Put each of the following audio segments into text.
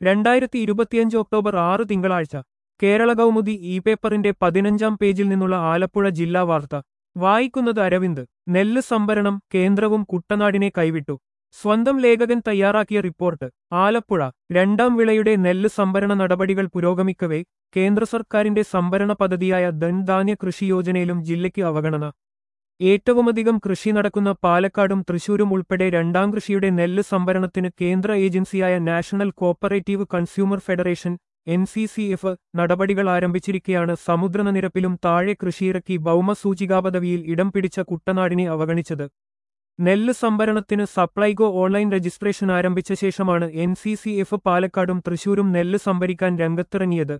രണ്ടായിരത്തി ഇരുപത്തിയഞ്ച് ഒക്ടോബർ ആറ് തിങ്കളാഴ്ച കേരള കൗമുദി ഇ പേപ്പറിന്റെ പതിനഞ്ചാം പേജിൽ നിന്നുള്ള ആലപ്പുഴ ജില്ലാ വാർത്ത വായിക്കുന്നത് അരവിന്ദ് നെല്ല് സംഭരണം കേന്ദ്രവും കുട്ടനാടിനെ കൈവിട്ടു സ്വന്തം ലേഖകൻ തയ്യാറാക്കിയ റിപ്പോർട്ട് ആലപ്പുഴ രണ്ടാം വിളയുടെ നെല്ല് സംഭരണ നടപടികൾ പുരോഗമിക്കവേ കേന്ദ്ര സർക്കാരിന്റെ സംഭരണ പദ്ധതിയായ ധൻധാന്യ കൃഷി യോജനയിലും ജില്ലയ്ക്ക് അവഗണന ഏറ്റവുമധികം കൃഷി നടക്കുന്ന പാലക്കാടും തൃശൂരും ഉൾപ്പെടെ രണ്ടാം കൃഷിയുടെ നെല്ല് സംഭരണത്തിന് കേന്ദ്ര ഏജൻസിയായ national cooperative consumer federation N C C F നടപടികൾ ആരംഭിച്ചിരിക്കെയാണ് സമുദ്രനിരപ്പിലും താഴെ കൃഷിയിറക്കി ഭൗമസൂചികാപദവിയിൽ ഇടം പിടിച്ച കുട്ടനാടിനെ അവഗണിച്ചത് നെല്ല് സംഭരണത്തിന് സപ്ലൈകോ ഓൺലൈൻ രജിസ്ട്രേഷൻ ആരംഭിച്ച ശേഷമാണ് എൻ സി സി എഫ് പാലക്കാടും തൃശൂരും നെല്ല് സംഭരിക്കാൻ രംഗത്തിറങ്ങിയത്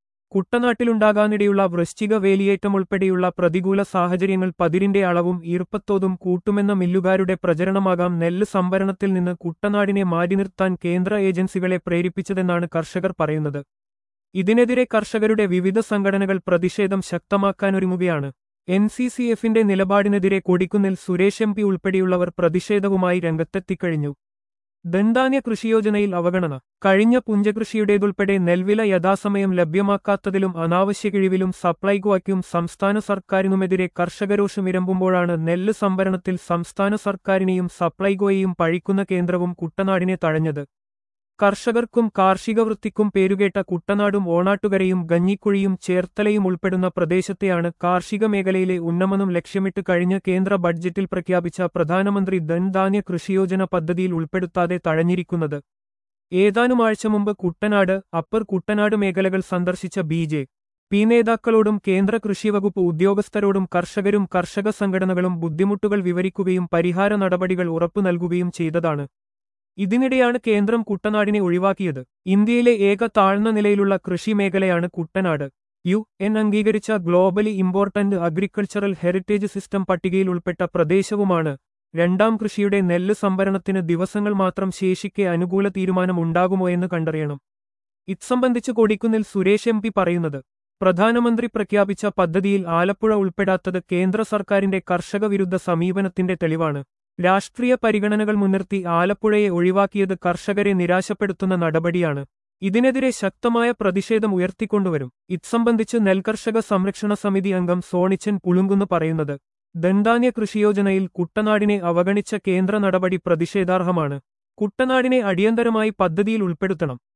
കുട്ടനാട്ടിലുണ്ടാകാനിടയുള്ള വൃശ്ചിക വേലിയേറ്റം ഉൾപ്പെടെയുള്ള പ്രതികൂല സാഹചര്യങ്ങൾ പതിരിന്റെ അളവും ഈർപ്പത്തോതും കൂട്ടുമെന്ന മില്ലുകാരുടെ പ്രചരണമാകാം നെല്ല് സംഭരണത്തിൽ നിന്ന് കുട്ടനാടിനെ മാറ്റി നിർത്താൻ കേന്ദ്ര ഏജൻസികളെ പ്രേരിപ്പിച്ചതെന്നാണ് കർഷകർ പറയുന്നത് ഇതിനെതിരെ കർഷകരുടെ വിവിധ സംഘടനകൾ പ്രതിഷേധം ശക്തമാക്കാനൊരുങ്ങുകയാണ് എൻ സി സി എഫിന്റെ നിലപാടിനെതിരെ കൊടിക്കുന്നിൽ സുരേഷ് എം പി ഉൾപ്പെടെയുള്ളവർ പ്രതിഷേധവുമായി രംഗത്തെത്തിക്കഴിഞ്ഞു ദന്താന്യ കൃഷിയോജനയിൽ അവഗണന കഴിഞ്ഞ പുഞ്ചകൃഷിയുടേതുൾപ്പെടെ നെൽവില യഥാസമയം ലഭ്യമാക്കാത്തതിലും അനാവശ്യ കിഴിവിലും സപ്ലൈകോയ്ക്കും സംസ്ഥാന സർക്കാരിനുമെതിരെ കർഷകരോഷമിരമ്പുമ്പോഴാണ് നെല്ല് സംഭരണത്തിൽ സംസ്ഥാന സർക്കാരിനെയും സപ്ലൈകോയെയും പഴിക്കുന്ന കേന്ദ്രവും കുട്ടനാടിനെ തഴഞ്ഞത് കർഷകർക്കും കാർഷിക വൃത്തിക്കും പേരുകേട്ട കുട്ടനാടും ഓണാട്ടുകരയും ഗഞ്ഞിക്കുഴിയും ചേർത്തലയും ഉൾപ്പെടുന്ന പ്രദേശത്തെയാണ് കാർഷിക മേഖലയിലെ ഉന്നമനം ലക്ഷ്യമിട്ട് കഴിഞ്ഞ കേന്ദ്ര ബഡ്ജറ്റിൽ പ്രഖ്യാപിച്ച പ്രധാനമന്ത്രി ധൻധാന്യ കൃഷിയോജന പദ്ധതിയിൽ ഉൾപ്പെടുത്താതെ തഴഞ്ഞിരിക്കുന്നത് ഏതാനും ആഴ്ച മുമ്പ് കുട്ടനാട് അപ്പർ കുട്ടനാട് മേഖലകൾ സന്ദർശിച്ച ബി ജെ പി നേതാക്കളോടും കേന്ദ്ര കൃഷിവകുപ്പ് ഉദ്യോഗസ്ഥരോടും കർഷകരും കർഷക സംഘടനകളും ബുദ്ധിമുട്ടുകൾ വിവരിക്കുകയും പരിഹാര നടപടികൾ ഉറപ്പു നൽകുകയും ചെയ്തതാണ് ഇതിനിടെയാണ് കേന്ദ്രം കുട്ടനാടിനെ ഒഴിവാക്കിയത് ഇന്ത്യയിലെ ഏക താഴ്ന്ന നിലയിലുള്ള കൃഷി മേഖലയാണ് കുട്ടനാട് യു എൻ അംഗീകരിച്ച globally important agricultural heritage system പട്ടികയിൽ ഉൾപ്പെട്ട പ്രദേശവുമാണ് രണ്ടാം കൃഷിയുടെ നെല്ല് സംഭരണത്തിന് ദിവസങ്ങൾ മാത്രം ശേഷിക്കെ അനുകൂല തീരുമാനം ഉണ്ടാകുമോ എന്ന് കണ്ടറിയണം ഇത്സംബന്ധിച്ച് കൊടിക്കുന്നിൽ സുരേഷ് എം പി പറയുന്നത് പ്രധാനമന്ത്രി പ്രഖ്യാപിച്ച പദ്ധതിയിൽ ആലപ്പുഴ ഉൾപ്പെടാത്തത് കേന്ദ്ര സർക്കാരിന്റെ കർഷക വിരുദ്ധ സമീപനത്തിന്റെ തെളിവാണ് രാഷ്ട്രീയ പരിഗണനകൾ മുൻനിർത്തി ആലപ്പുഴയെ ഒഴിവാക്കിയത് കർഷകരെ നിരാശപ്പെടുത്തുന്ന നടപടിയാണ് ഇതിനെതിരെ ശക്തമായ പ്രതിഷേധം ഉയർത്തിക്കൊണ്ടുവരും ഇത്സംബന്ധിച്ച് നെൽകർഷക സംരക്ഷണ സമിതി അംഗം സോണിച്ചൻ പുളുങ്കുന്ന് പറയുന്നത് ദന്താന്യ കൃഷിയോജനയിൽ കുട്ടനാടിനെ അവഗണിച്ച കേന്ദ്ര നടപടി പ്രതിഷേധാർഹമാണ് കുട്ടനാടിനെ അടിയന്തരമായി പദ്ധതിയിൽ ഉൾപ്പെടുത്തണം